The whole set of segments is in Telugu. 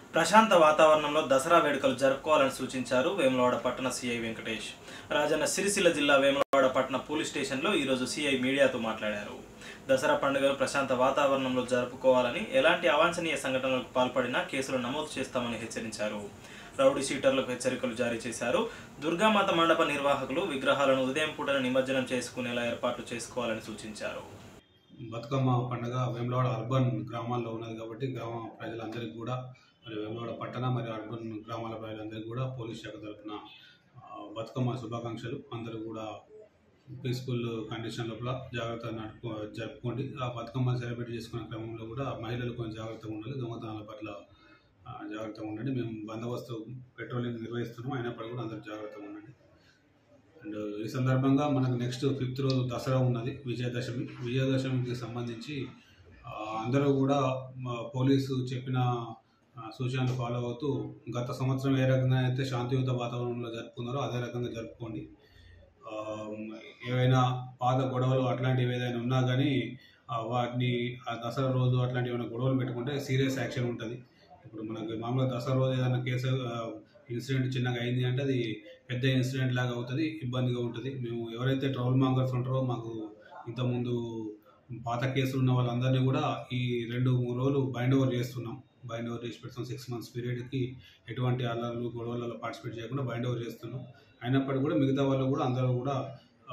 ప్రశాంత వాతావరణంలో దసరా వేడుకలు జరుపుకోవాలని సూచించారు వేములవాడ పట్టణ సిఐ వెంకటేష్ రాజన్న సిరిసిల్ల జిల్లా వేములవాడ పట్టణ పోలీస్ స్టేషన్లో ఈరోజు సిఐ మీడియాతో మాట్లాడారు దసరా పండుగను ప్రశాంత వాతావరణంలో జరుపుకోవాలని ఎలాంటి అవాంఛనీయ సంఘటనలకు పాల్పడినా కేసులు నమోదు చేస్తామని హెచ్చరించారు రౌడీ షీటర్లకు హెచ్చరికలు జారీ చేశారు దుర్గామాత మండప నిర్వాహకులు విగ్రహాలను ఉదయం పూటన నిమజ్జనం చేసుకునేలా ఏర్పాట్లు చేసుకోవాలని సూచించారు బతుకమ్మ పండుగ వేములవాడ అర్బన్ గ్రామాల్లో ఉన్నది కాబట్టి గ్రామ ప్రజలందరికీ కూడా మరి వేములవాడ పట్టణ మరియు అర్బన్ గ్రామాల ప్రజలందరికీ కూడా పోలీస్ శాఖ తరఫున ఆ, బతుకమ్మ శుభాకాంక్షలు అందరూ కూడా పీస్ఫుల్ కండిషన్ లోపల జాగ్రత్త నడుపు జరుపుకోండి ఆ బతుకమ్మ సెలబ్రేట్ చేసుకునే క్రమంలో కూడా మహిళలు కొంచెం జాగ్రత్తగా ఉండాలి దొంగతనాల పట్ల ఆ, జాగ్రత్తగా ఉండండి మేము బందోబస్తు పెట్రోలింగ్ నిర్వహిస్తున్నాం అయినప్పటికీ కూడా అందరూ జాగ్రత్తగా ఉండండి అండ్ ఈ సందర్భంగా మనకు నెక్స్ట్ ఫిఫ్త్ రోజు దసరా ఉన్నది విజయదశమి విజయదశమికి సంబంధించి ఆ, అందరూ కూడా మా పోలీసు చెప్పిన ఆ, సూచనలు ఫాలో అవుతూ గత సంవత్సరం ఏ రకంగా అయితే శాంతియుత వాతావరణంలో జరుపుకున్నారో అదే రకంగా జరుపుకోండి ఆ, ఏవైనా పాత గొడవలు అట్లాంటివి ఏదైనా ఉన్నా కానీ ఆ, వాటిని ఆ దసరా రోజు అట్లాంటి ఏమైనా గొడవలు పెట్టుకుంటే సీరియస్ యాక్షన్ ఉంటుంది ఇప్పుడు మనకి మామూలుగా దసరా రోజు ఏదైనా కేసు ఇన్సిడెంట్ చిన్నగా అయింది అంటే అది పెద్ద ఇన్సిడెంట్ లాగా అవుతుంది ఇబ్బందిగా ఉంటుంది మేము ఎవరైతే ట్రబుల్ మాంగర్స్ ఉంటారో మాకు ఇంతకుముందు పాత కేసులు ఉన్న వాళ్ళందరినీ కూడా ఈ రెండు మూడు రోజులు బైండ్ ఓవర్ చేస్తున్నాం బైండ్ ఓవర్ చేసి పెడతాం సిక్స్ మంత్స్ పీరియడ్కి ఎటువంటి అల్లర్లు గొడవలలో పార్టిసిపేట్ చేయకుండా బైండ్ ఓవర్ చేస్తున్నాం అయినప్పటికీ కూడా మిగతా వాళ్ళు కూడా అందరూ కూడా ఆ,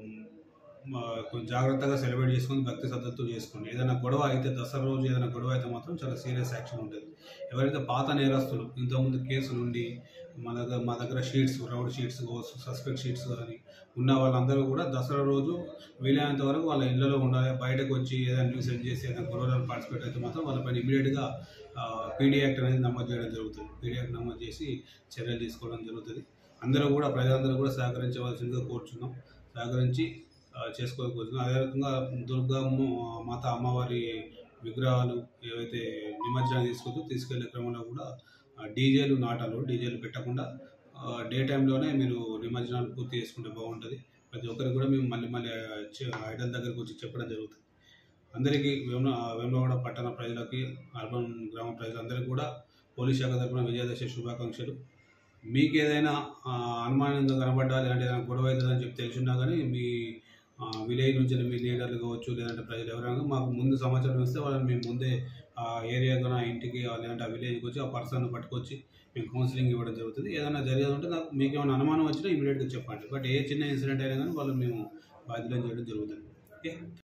మా కొంచెం జాగ్రత్తగా సెలబ్రేట్ చేసుకొని భక్తి శ్రద్ధతో చేసుకోండి ఏదైనా గొడవ అయితే దసరా రోజు ఏదైనా గొడవ అయితే మాత్రం చాలా సీరియస్ యాక్షన్ ఉంటుంది ఎవరైతే పాత నేరస్తులు ఇంతకుముందు కేసులు ఉండి మా దగ్గర మా దగ్గర sheets rowdy sheets suspect sheets కానీ ఉన్న వాళ్ళందరూ కూడా దసరా రోజు వీలైనంత వరకు వాళ్ళ ఇళ్లలో ఉండాలి బయటకు వచ్చి ఏదైనా న్యూస్ సెండ్ చేసి ఏదైనా గొడవలను పార్టిసిపేట్ అయితే మాత్రం వాళ్ళపైన ఇమీడియట్గా పీడీ యాక్ట్ అనేది నమోదు చేయడం జరుగుతుంది పీడీ యాక్ట్ నమోదు చేసి చర్యలు తీసుకోవడం జరుగుతుంది అందరూ కూడా ప్రజలందరూ కూడా సహకరించవలసిందిగా కోరుచున్నాం సహకరించి ఆ, చేసుకోకపోతున్నాం అదే రకంగా దుర్గమ్మ మాత అమ్మవారి విగ్రహాలు ఏవైతే నిమజ్జనం తీసుకొచ్చి తీసుకెళ్లే క్రమంలో కూడా ఆ, డీజేలు నాటాలు డీజేలు పెట్టకుండా ఆ, డే టైంలోనే మీరు నిమజ్జనాలు పూర్తి చేసుకుంటే బాగుంటుంది ప్రతి ఒక్కరికి కూడా మేము మళ్ళీ మళ్ళీ చే- ఐడల్ దగ్గరకు వచ్చి చెప్పడం జరుగుతుంది అందరికీ వేమ వేమలవాడ పట్టణ ప్రజలకి అర్బన్ గ్రామ ప్రజలందరికీ కూడా పోలీస్ శాఖ తరఫున విజయదశమి శుభాకాంక్షలు మీకు ఏదైనా ఆ, అనుమానంగా కనబడ్డా లేదంటే ఏదైనా గొడవ అవుతుందని చెప్పి తెలిసినా కానీ మీ విలేజ్ నుంచి మీ లీడర్లు కావచ్చు లేదంటే ప్రజలు ఎవరైనా మాకు ముందు సమాచారం ఇస్తే వాళ్ళని మేము ముందే ఆ ఏరియాకు ఆ ఇంటికి ఆ లేదంటే ఆ విలేజ్కి వచ్చి ఆ పర్సన్ పట్టుకొచ్చి మేము కౌన్సిలింగ్ ఇవ్వడం జరుగుతుంది ఏదైనా జరిగేది ఉంటే నాకు మీకు ఏమైనా అనుమానం వచ్చినా ఇమీడియట్గా చెప్పండి బట్ ఏ చిన్న ఇన్సిడెంట్ అయినా కానీ వాళ్ళు మేము బాధ్యతలు చేయడం జరుగుతుంది ఓకే